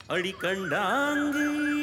அடி கண்டாங்கி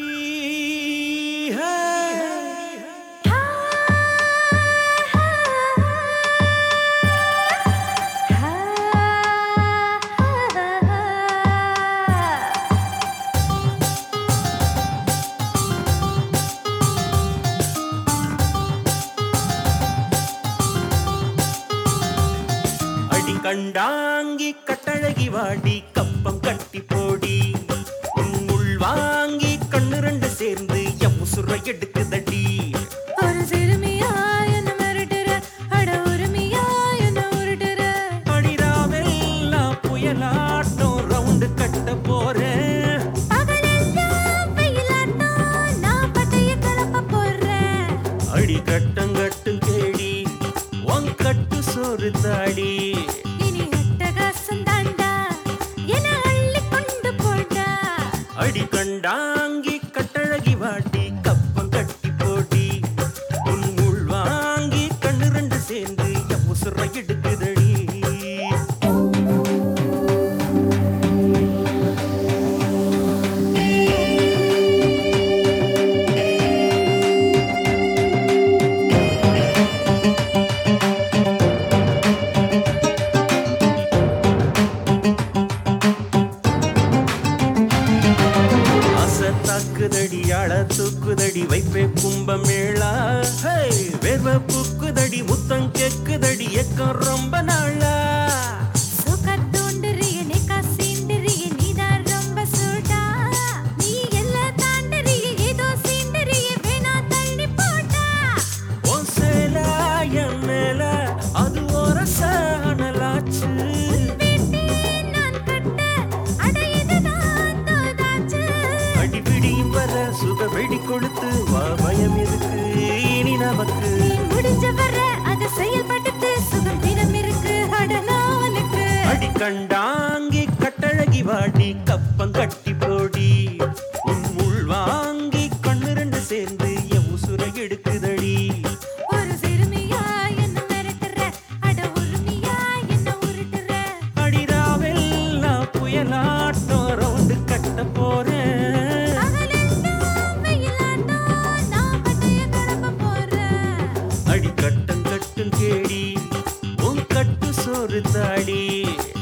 அடி கண்டாங்கி கட்டழகி வாடி கப்பம் கட்டி போடி உன் உள் வாங்கி கண்ணு ரெண்டு சேர்ந்து எம் சுர எடுக்குதடி ஒரு சிறுமியா என்ன மிரட்டுற அட உரிமையா என்ன உருட்டுற அடிராவெல்லாம் புயலாட்டம் ரவுண்டு கட்ட போறேன் பகலெல்லாம் வெயிலாட்டம் நான் பட்டைய கலப்ப போடுறேன் அடி கட்டங்கட்டு கேடி உன் கட்டு சோறு தாடி இனி அட்டகாசம் தாண்டா என அள்ளி கொண்டு போடா அடி கண்டாங்கி கட்டழகி வாடி கப்பம் கட்டி போடி உன் உள் வாங்கி கண்ணு ரெண்டு சேர்ந்து எம் சுர எடுக்குதடி ஆசை தாக்குதடி அழ தூக்குதடி வைப்பே கும்பமேளா ஹே, வேர்வை புக்குதடி முத்தம் கேக்குதடி எக்கம் ரொம்ப நாளா சுக தூண்டுறிய நெக்கா சீண்டுறிய நீதான் ரொம்ப சூடா நீ எல்லாம் தாண்டுறிய ஏதோ சீண்டுறிய வேணா தள்ளி போடா உன் சேலா என் மேல அது ஒரு சாணலாச்சு பெண்ணே நான் கட்ட அட இதுதான் தோதாச்சு அடி பிடியும் வர சுக வெடி கொடுத்து வா பயம் எதுக்கு இனி நமக்கு நீ முடிஞ்ச வர அது செயல்படுத்து சுகம் தினம் இருக்கு அடனாவனுக்கு அடி கண்டாங்கி கட்டழகி வாடி கப்பம் கட்டி போடி உன் உள் வாங்கி கண்ணு ரெண்டு சேர்ந்து என் உசுர எடுக்குதடி ஒரு சிறுமியா என்ன மிரட்டுற அட உரிமையா என்ன உருட்டுற அடிராவெல்லாம் புயலாட்டம் ரவுண்டு கட்ட போறேன் பகலெல்லாம் வெயிலாட்டம் நான் பட்டைய கிளப்ப போறேன் அடி கட்டம் கட்டும் கேடி உன் கட்டு சோறு தாடி